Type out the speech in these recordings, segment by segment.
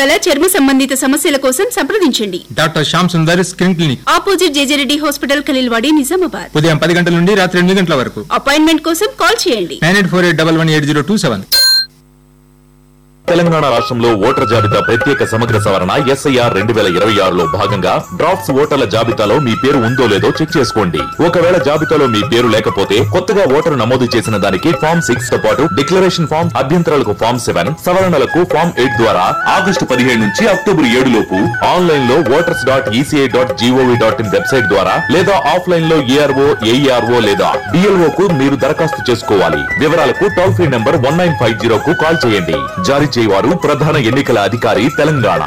రోగాల చర్మ సంబంధిత సమస్యల కోసం సంప్రదించండి doctor Shyam Sundar skin clinic opposite JJ Reddy hospital Khaleelwadi Nizamabad ఉదయం పది గంటల నుండి రాత్రి ఎనిమిది గంటల వరకు అపాయింట్మెంట్ కోసం కాల్ చేయండి nine eight four eight double one eight zero two seven Telangana రాష్ట్రంలో ఓటర్ జాబితా ప్రత్యేక సమగ్ర సవరణ ఎస్ఐఆర్ రెండు వేల ఇరవై ఆరులో భాగంగా డ్రాఫ్ట్స్ ఓటర్ల జాబితాలో మీ పేరు ఉందో లేదో చెక్ చేసుకోండి ఒకవేళ జాబితాలో మీ పేరు లేకపోతే కొత్తగా ఓటరు నమోదు చేసిన దానికి ఫామ్ సిక్స్ తో పాటు డిక్లరేషన్ ఫామ్ అభ్యంతరాలకు ఫామ్ సెవెన్ సవరణలకు ఫామ్ ఎయిట్ ద్వారా ఆగస్టు పదిహేడు నుంచి అక్టోబర్ ఏడు లోపు ఆన్లైన్ లో voters dot ECI dot G O V dot in website ద్వారా లేదా ఆఫ్లైన్ లో ఏఆర్ఓ ఏఈఆర్ఓ లేదా డిఎల్ఓ కు మీరు దరఖాస్తు చేసుకోవాలి వివరాలకు toll free number one nine five zero కు కాల్ చేయండి జారీ చేయవారు ప్రధాన ఎన్నికల అధికారి తెలంగాణ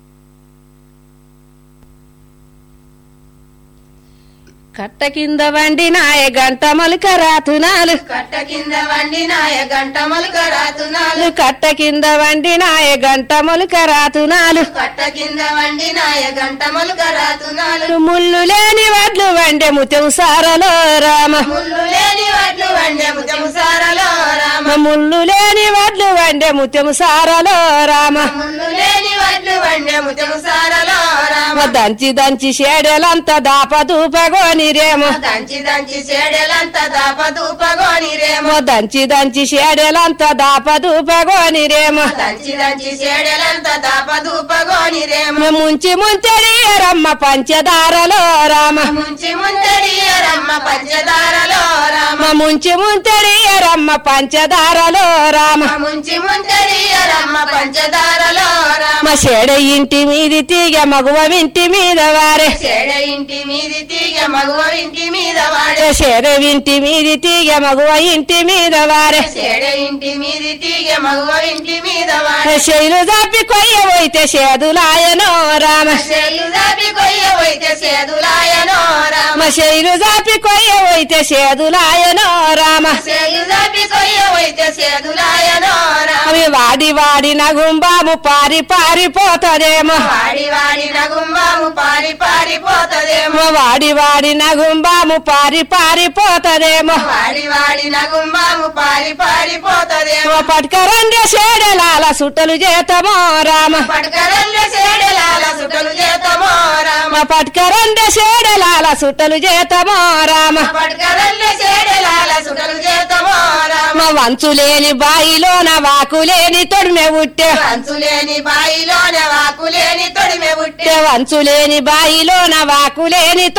కట్ట కింద వండి నాయ గంట మొలక రాతునాలు కట్ట కింద వండి నాయ గంట మొలక రాతునాలు కట్ట కింద వండి నాయ గంట మొలక రాతునాలు కట్ట కింద వండి నాయ గంట మొలక రాతునాలు ముళ్ళు లేని వడ్లు వండే ముత్యం సారలో రామ ముళ్ళు లేని వడ్లు వండే ముత్యము సారలో రామ ముళ్ళు లేని వడ్లు వండే ముత్యం సారలో రామ ముళ్ళు లేని వడ్లు వండే ముత్యము సారలో రామ దంచి దంచి షేడలంతా దాప దూపగోని రేమో దంచి దంచి చేడెలంతా దాప దూపగోని రేమో దంచి దంచి షేడలంతా దాప దూపగోని రేమో దంచి దంచి చేడెలంతా దాప దూపగోని రేమో ముంచి ముంచడి రమ్మ పంచదారలో రామ ముంచి ముందడి రమ్మ పంచదారలో రామ ముంచి ముంచడి రమ్మ పంచదారలో రామ ముంచి ముందడి రమ్మ పంచదారలో రామ మా షేడ ఇంటి మీది తీగ మగువ ఇంటి మీద వారే చెడ ఇంటి మీది తీగ మగువ ఇంటి మీద వాడే షేర ఇంటి మీది తీగ మగువ ఇంటి మీద వారే చెడ ఇంటి మీది తీగ మగువ ఇంటి మీద వాడే శైలు జాపి కొయ్య పోయితే షేదులాయనో రామ చెయ్యి దాపి కొయ్య పోయితే సేదులాయనో రామ మా శైలు జాపి కొయ్య పోయితే షేదులాయనో రామ చెయ్యి దాపి కొయ్య పోయితే సేదులాయనో రామ అవి వాడి వాడి నగుంబాము పారి పారిపోతదేమో వాడి వాడి నగుంబాము పారి పారిపోతదేమో వాడి వాడి నగుంబాము పారి పారిపోతదేమో వాడి వాడి నగుంబాము పారి పారిపోతదేమో పట్టుకరండి షేడలాల సుట్టలు చేతమో రామ పడకరల్ల సేడలాల సుటలు చేతమో రామ పట్టుకరండి షేడలాల సుట్టలు చేతమో రామ పడకరల్ల సేడలాల సుటలు చేతమో రామ మా వంచులేని బాయిలోన వాకులేని తొడిమె ఉట్టే అంచులేని బాయిలోన వాకులేని తొడిమె ఉట్టే వంచులేని బాయిలోన వాకులేని